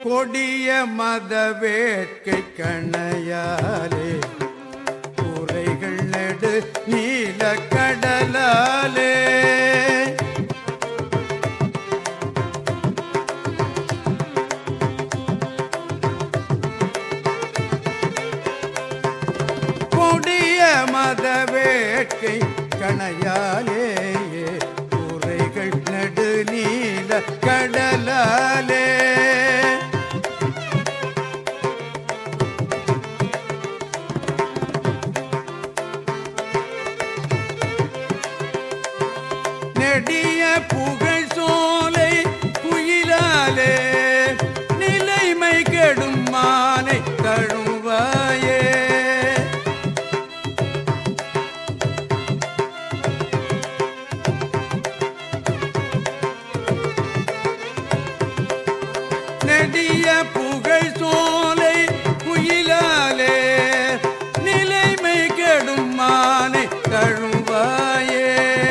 கொடிய மத வேட்கை கணையாலே குறைகள் நெடு நீல கடலாலே கொடிய மத வேட்கை கணையாலே குறைகள் நடு நீல கடலாலே நெடிய புகழ் சோலை குயிலாலே நிலைமை கெடும் மானை தழுவாயே நெடிய புகழ் சோலை குயிலாலே நிலைமை கெடும் மானை தழுவாயே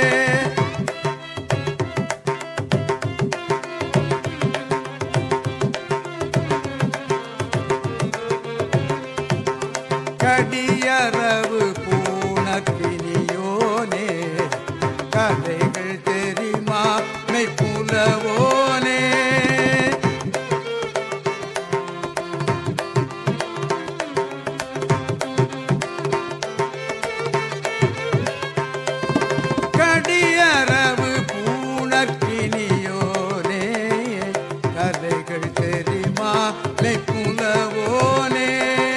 கடியரவு பூனக்கினியோனே கதைகள் தெரியுமா மெய்ப்புலவோனே கடியரவு பூனக்கினியோனே கதைகள் தெரியுமா மெய்ப்புலவோனே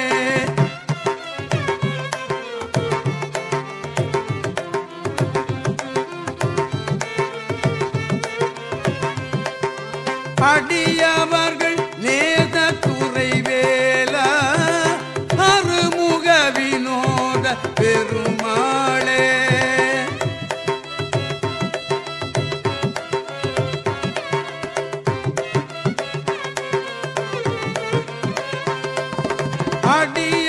அடியவர்கள் நேத துறை வேலா அருமுக வினோத பெருமாளே அடிய